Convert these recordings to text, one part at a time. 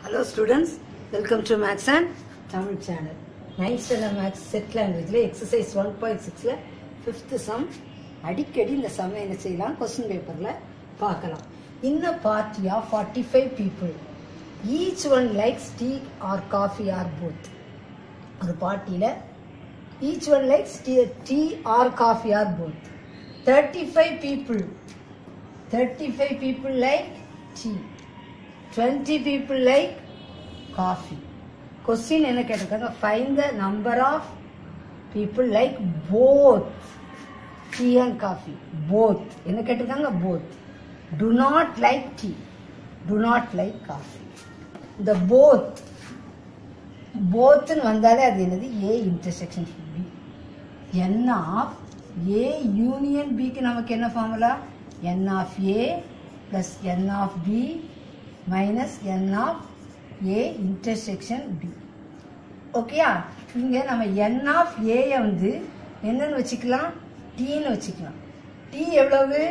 hello students welcome to maths and Tamil channel ninth standard maths set லாங்குவேஜில் exercise one point சிக்ஸில் fifth sum அடிக்கடி இந்த sum என்ன செய்யலாம் கொஸ்டின் பேப்பரில் பார்க்கலாம் in a party of forty five people each one likes tea or coffee or both ஒரு பார்ட்டியில் each one likes tea tea or coffee or both thirty five people thirty five people like tea twenty people like coffee question என்ன கேட்டிருக்காங்க find the number of people like both tea and coffee both என்ன கேட்டிருக்காங்க both do not like tea do not like coffee இந்த both போத்துன்னு வந்தாலே அது என்னது A intersection B n of A union பிக்கு நமக்கு என்ன formula n of A plus n of B minus n of A intersection B ஓகேயா இங்கே நம்ம என் ஆஃப் ஏயை வந்து என்னன்னு வச்சுக்கலாம் டீன்னு வச்சுக்கலாம் டீ எவ்வளவு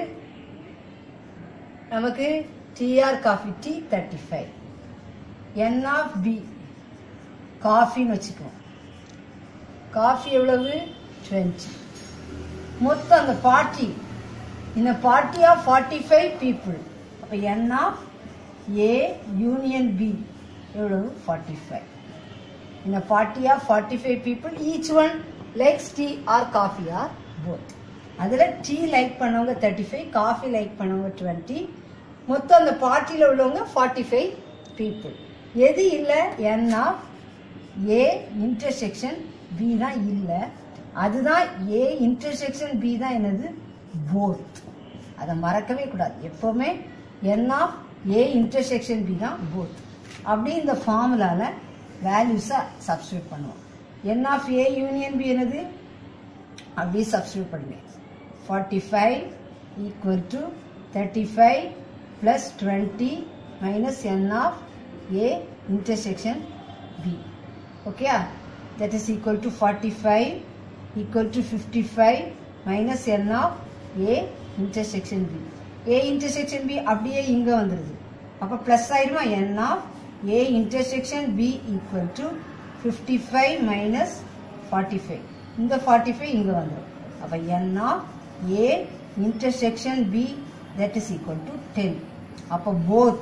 நமக்கு டிஆர் coffee tea thirty five n of B காஃபின்னு வச்சுக்குவோம் காஃபி எவ்வளவு டுவெண்ட்டி மொத்தம் அந்த பார்ட்டி இந்த party of forty five people அப்போ n of A union B எவ்வளவு ஃபார்ட்டி ஃபைவ் இந்த party of forty five people each one likes tea or coffee or both அதில் டீ லைக் பண்ணவங்க தேர்ட்டி ஃபைவ் காஃபி லைக் பண்ணவங்க twenty மொத்தம் அந்த பார்ட்டியில் உள்ளவங்க ஃபார்ட்டி ஃபைவ் பீப்புள் எது இல்லை n of A intersection B தான் இல்லை அதுதான் ஏ இன்டர்செக்ஷன் பி தான் என்னது போத் அதை மறக்கவே கூடாது எப்போவுமே n of A intersection B தான் போத் அப்படி இந்த ஃபார்முலாவில் வேல்யூஸை சப்ஸ்டியூட் பண்ணுவோம் n of A union B என்னது அப்படி சப்ஸ்டியூட் பண்ணுவேன் forty five equal to thirty five plus twenty minus n of A intersection B okay that is equal to 45 equal to 55 minus n of a intersection b a intersection b அப்படியே இங்க வந்துருது அப்ப plus ஆயிடுமா n of a intersection b equal to 55 minus 45 இந்த 45 இங்க வந்துரும் அப்ப n of a intersection b that is equal to 10 அப்ப both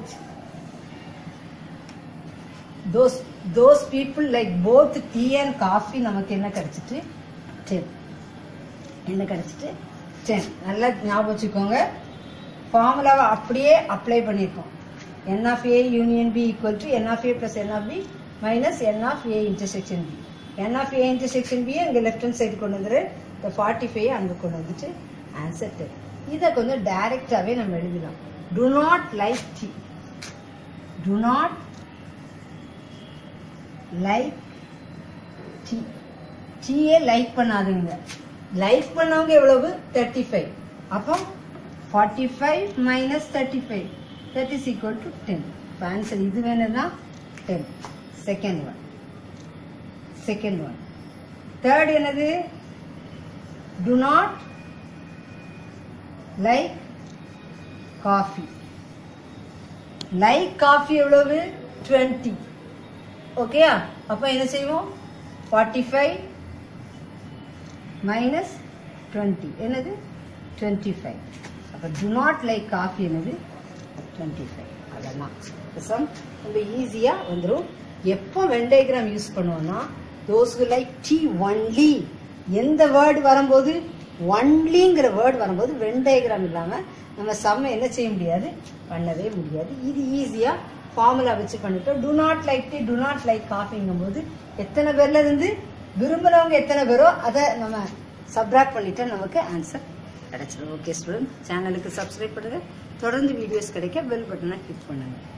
those those people like both tea and coffee நமக்கு என்ன கிடைச்சிட்டு டென் என்ன கிடைச்சிட்டு டென் நல்லா ஞாபகம் வச்சுக்கோங்க ஃபார்முலாவை அப்படியே அப்ளை பண்ணியிருக்கோம் n of A union B equal to n of A plus n of B minus n of A intersection B n of A intersection B அங்கே லெஃப்ட் ஹேண்ட் சைடு கொண்டு வந்துரு இந்த ஃபார்ட்டி ஃபைவ் அங்கே கொண்டு வந்துட்டு answer ten இதை கொஞ்சம் டைரெக்டாகவே நம்ம எழுதலாம் do not like tea do not like tea டீயே லைக் பண்ணாதீங்க லைக் பண்ணவங்க எவ்வளவு தேர்ட்டி ஃபைவ் அப்போ forty five minus thirty five that is equal to ten இப்போ ஆன்சர் இது வேணும்னா ten second one second one third என்னது do not like coffee like coffee எவ்வளவு டுவெண்ட்டி ஓகேயா அப்போ என்ன செய்வோம் ஃபார்ட்டி ஃபைவ் மைனஸ் டுவெண்ட்டி என்னது டுவெண்ட்டி ஃபைவ் அப்போ டு நாட் லைக் காஃபி என்னது டுவெண்ட்டி ஃபைவ் அதெல்லாம் சம் ரொம்ப ஈஸியாக வந்துடும் எப்போ வெண்டைகிராம் யூஸ் பண்ணுவோம்னா தோஸ் லைக் டீ ஒன்லி எந்த வேர்டு வரும்போது ஒன்லிங்கிற வேர்டு வரும்போது வெண்டைகிராம் இல்லாமல் நம்ம செம்ம என்ன செய்ய முடியாது பண்ணவே முடியாது இது ஈஸியாக ஃபார்முலா வச்சு பண்ணிட்டோம் do not like tea do not like காஃபிங்கும் போது எத்தனை பேர்ல இருந்து விரும்புறவங்க எத்தனை பேரோ அதை நம்ம சப்ராக்ட் பண்ணிட்டா நமக்கு ஆன்சர் கிடைச்சிடும் ஓகே ஸ்டூடெண்ட் சேனலுக்கு சப்ஸ்கிரைப் பண்ணுங்க தொடர்ந்து வீடியோஸ் கிடைக்க பெல் பட்டனை கிளிக் பண்ணுங்க